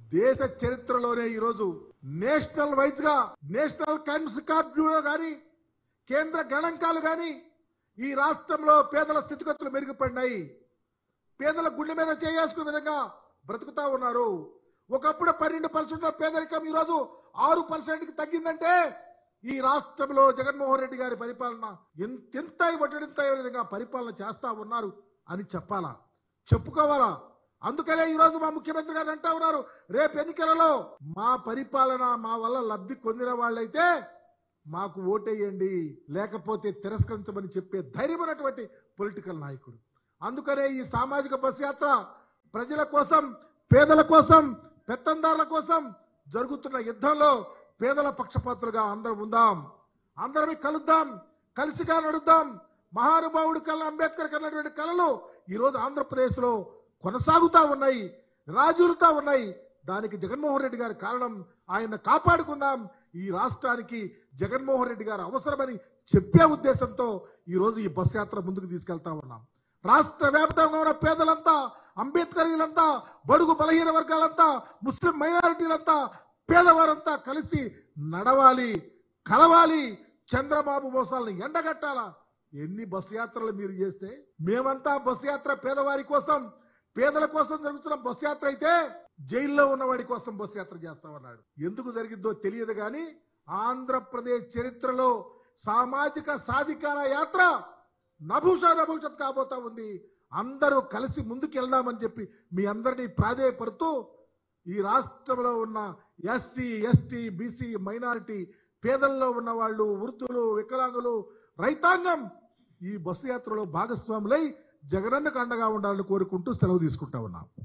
దేశ చరిత్రలోనే ఈరోజు నేషనల్ వైజ్ గా నేషనల్ క్రైమ్స్ రికార్డ్ బ్యూరో గాని కేంద్ర గణాంకాలు గాని ఈ రాష్ట్రంలో పేదల స్థితిగతులు మెరుగుపడినాయి పేదల గుండె మీద చేసుకునే విధంగా బ్రతుకుతా ఉన్నారు ఒకప్పుడు పన్నెండు పర్సెంట్ పేదరికం ఈరోజు ఆరు పర్సెంట్ కి తగ్గిందంటే ఈ రాష్ట్రంలో జగన్మోహన్ రెడ్డి గారి పరిపాలన ఎంతెంత ఒట్టడింత విధంగా పరిపాలన చేస్తా ఉన్నారు అని చెప్పాలా చెప్పుకోవాలా అందుకనే ఈ రోజు మా ముఖ్యమంత్రి గారు అంటా ఉన్నారు రేపు ఎన్నికలలో మా పరిపాలన మా వల్ల లబ్ధి పొందిన వాళ్ళైతే మాకు ఓటేయండి లేకపోతే తిరస్కరించమని చెప్పే ధైర్యమైనటువంటి పొలిటికల్ నాయకుడు అందుకనే ఈ సామాజిక బస్ యాత్ర ప్రజల కోసం పేదల కోసం పెత్తందారుల కోసం జరుగుతున్న యుద్ధంలో పేదల పక్షపాతులుగా అందరం ఉందాం అందరం కలుద్దాం కలిసిగా నడుద్దాం మహానుభావుడు కళ అంబేద్కర్ కన్నటువంటి కళలు ఈ రోజు ఆంధ్రప్రదేశ్ లో కొనసాగుతా ఉన్నాయి రాజులుతా ఉన్నాయి దానికి జగన్మోహన్ రెడ్డి గారి కారణం ఆయన కాపాడుకుందాం ఈ రాష్ట్రానికి జగన్మోహన్ రెడ్డి గారు అవసరమని చెప్పే ఉద్దేశంతో ఈ రోజు ఈ బస్ యాత్ర ముందుకు తీసుకెళ్తా ఉన్నాం రాష్ట్ర వ్యాప్తంగా ఉన్న పేదలంతా అంబేద్కరీలంతా బడుగు బలహీన వర్గాలంతా ముస్లిం మైనారిటీలంతా పేదవారంతా కలిసి నడవాలి కలవాలి చంద్రబాబు మోసాలను ఎండగట్టాలా ఎన్ని బస్సు యాత్రలు మీరు చేస్తే మేమంతా బస్సు యాత్ర పేదవారి కోసం పేదల కోసం జరుగుతున్న బస్సు యాత్ర అయితే జైల్లో ఉన్నవాడి కోసం బస్సు యాత్ర చేస్తామన్నాడు ఎందుకు జరిగిద్దో తెలియదు కానీ ఆంధ్రప్రదేశ్ చరిత్రలో సామాజిక సాధికార యాత్ర నభూష నభూషత్ కాబోతా ఉంది అందరూ కలిసి ముందుకు వెళ్దామని చెప్పి మీ అందరినీ ప్రాధేయపడుతూ ఈ రాష్ట్రంలో ఉన్న ఎస్సీ ఎస్టీ బీసీ మైనారిటీ పేదల్లో ఉన్న వాళ్ళు వృద్ధులు వికలాంగులు రైతాంగం ఈ బస్సు యాత్రలో భాగస్వాములై జగనన్నకు అండగా ఉండాలని కోరుకుంటూ సెలవు తీసుకుంటా ఉన్నాం